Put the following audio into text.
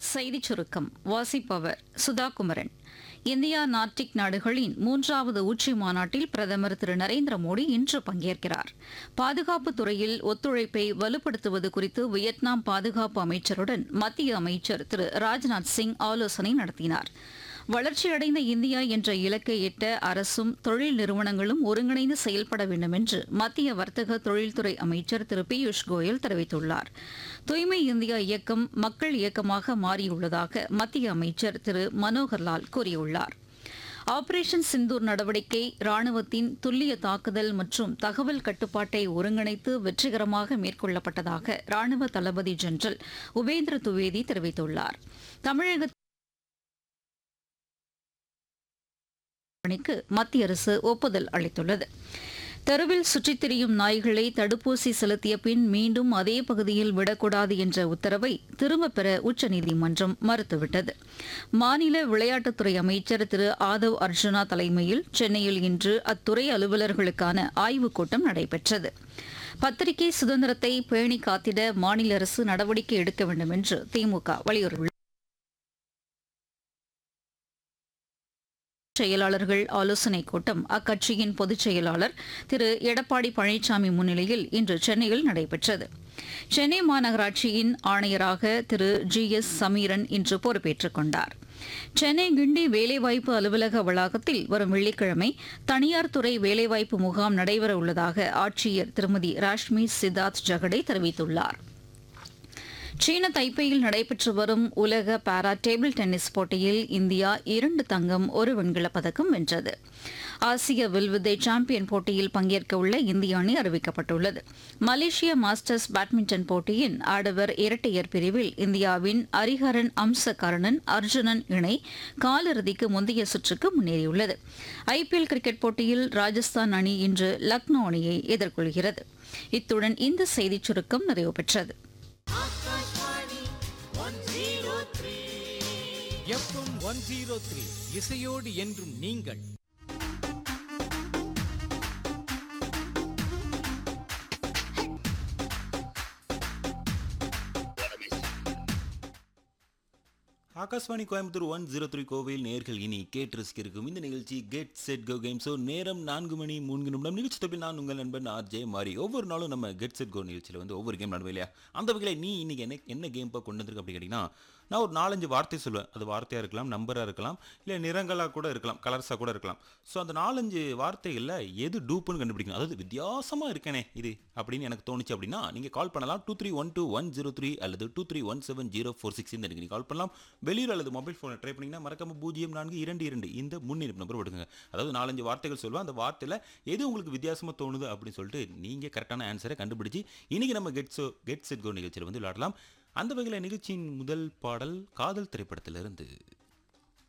செய்திச் சுருக்கம் வாசிப்பவர் சுதா குமரன் இந்தியா நார்டிக் நாடுகளின் மூன்றாவது உச்சி மாநாட்டில் பிரதமர் திரு நரேந்திர மோடி இன்று பங்கேற்கிறார் பாதுகாப்பு துறையில் ஒத்துழைப்பை வலுப்படுத்துவது குறித்து வியட்நாம் பாதுகாப்பு அமைச்சருடன் மத்திய அமைச்சர் திரு ராஜ்நாத் சிங் ஆலோசனை நடத்தினார் வளர்ச்சியடைந்த இந்தியா என்ற இலக்கை எட்ட அரசும் தொழில் நிறுவனங்களும் ஒருங்கிணைந்து செயல்பட வேண்டும் என்று மத்திய வர்த்தக தொழில்துறை அமைச்சர் திரு பியூஷ் கோயல் தெரிவித்துள்ளார் தூய்மை இந்தியா இயக்கம் மக்கள் இயக்கமாக மாறியுள்ளதாக மத்திய அமைச்சர் திரு மனோகர்லால் கூறியுள்ளார் ஆபரேஷன் சிந்தூர் நடவடிக்கை ராணுவத்தின் துல்லிய தாக்குதல் மற்றும் தகவல் கட்டுப்பாட்டை ஒருங்கிணைத்து வெற்றிகரமாக மேற்கொள்ளப்பட்டதாக ராணுவ தளபதி ஜெனரல் உபேந்திர துவேதி தெரிவித்துள்ளார் தமிழக பணிக்கு மத்திய அரசு ஒப்புதல் அளித்துள்ளது தெருவில் சுற்றித் திரியும் நாய்களை தடுப்பூசி செலுத்திய பின் மீண்டும் அதே பகுதியில் விடக்கூடாது என்ற உத்தரவை திரும்பப் பெற உச்சநீதிமன்றம் மறுத்துவிட்டது மாநில விளையாட்டுத்துறை அமைச்சர் திரு ஆதவ் அர்ஜுனா தலைமையில் சென்னையில் இன்று அத்துறை அலுவலர்களுக்கான ஆய்வுக் கூட்டம் நடைபெற்றது பத்திரிகை சுதந்திரத்தை பேணி காத்திட மாநில அரசு நடவடிக்கை எடுக்க வேண்டும் என்று திமுக வலியுறுத்தியுள்ளது செயலாளர்கள் ஆலோசனைக் கூட்டம் அக்கட்சியின் பொதுச் செயலாளர் திரு எடப்பாடி பழனிசாமி முன்னிலையில் இன்று சென்னையில் நடைபெற்றது சென்னை மாநகராட்சியின் ஆணையராக திரு ஜி எஸ் சமீரன் இன்று பொறுப்பேற்றுக் கொண்டார் சென்னை கிண்டி வேலைவாய்ப்பு அலுவலக வளாகத்தில் வரும் வெள்ளிக்கிழமை தனியார் துறை வேலைவாய்ப்பு முகாம் நடைபெற உள்ளதாக ஆட்சியர் திருமதி ராஷ்மி சித்தார்த் ஜகடே தெரிவித்துள்ளார் சீன தைப்பேயில் நடைபெற்று வரும் உலக பாரா டேபிள் டென்னிஸ் போட்டியில் இந்தியா இரண்டு தங்கம் ஒரு வெண்கலப் பதக்கம் வென்றது ஆசிய வில்வித்தை சாம்பியன் போட்டியில் பங்கேற்க உள்ள இந்திய அணி அறிவிக்கப்பட்டுள்ளது மலேசிய மாஸ்டர்ஸ் பேட்மிண்டன் போட்டியின் ஆடவர் இரட்டையர் பிரிவில் இந்தியாவின் அரிஹரன் அம்சகரணன் அர்ஜுனன் இணை காலிறுதிக்கு முந்தைய சுற்றுக்கு முன்னேறியுள்ளது ஐபிஎல் கிரிக்கெட் போட்டியில் ராஜஸ்தான் அணி இன்று லக்னோ அணியை எதிர்கொள்கிறது இத்துடன் இந்த செய்திச் சுருக்கம் நிறைவு பெற்றது எஃப்எம் ஒன் ஜீரோ த்ரீ இசையோடு என்றும் நீங்கள் Akashvani Coimbatore one zero three கோவில் நேர்கள் இனி கேட்டு ரசிக்கிருக்கும் இந்த நிகழ்ச்சி get set go game show நேரம் நான்கு மணி மூன்று நிமிடம் நிகழ்ச்சி தொப்பில் நான் உங்கள் நண்பன் ஆர் ஜே மாறி ஒவ்வொரு நாளும் நம்ம கெட் செட் கோ நிகழ்ச்சியில் வந்து ஒவ்வொரு கேம் நடுவே இல்லையா அந்த வகையில் நீ இன்னைக்கு என்ன என்ன கேம் இப்போ கொண்டு வந்திருக்க அப்படி கேட்டிங்கன்னா நான் ஒரு நாலஞ்சு வார்த்தை சொல்லுவேன் அது வார்த்தையாக இருக்கலாம் நம்பராக இருக்கலாம் இல்லை நிறங்களாக கூட இருக்கலாம் கலர்ஸாக கூட இருக்கலாம் ஸோ அந்த நாலஞ்சு வார்த்தைகளில் எது டூப்புன்னு கண்டுபிடிக்கணும் அதாவது வித்தியாசமாக இருக்கனே இது அப்படின்னு எனக்கு தோணுச்சு அப்படின்னா நீங்கள் கால் பண்ணலாம் two three one two one zero three அல்லது two three one seven zero four six இந்த நீங்கள் கால் பண்ணலாம் வெளியூர் அல்லது மொபைல் ஃபோனை ட்ரை பண்ணிங்கன்னா மறக்காம பூஜ்ஜியம் நான்கு இரண்டு இரண்டு இந்த முன்னிருப்பு நம்பர் விடுங்க அதாவது நாலஞ்சு வார்த்தைகள் சொல்லுவேன் அந்த வார்த்தையில் எது உங்களுக்கு வித்தியாசமாக தோணுது அப்படின்னு சொல்லிட்டு நீங்கள் கரெக்டான ஆன்சரை கண்டுபிடிச்சி இன்னைக்கு நம்ம get so get set go நிகழ்ச்சியில் வந்து விளையாடலாம் அந்த வகையில் நிகழ்ச்சியின் முதல் பாடல் காதல் திரைப்படத்திலிருந்து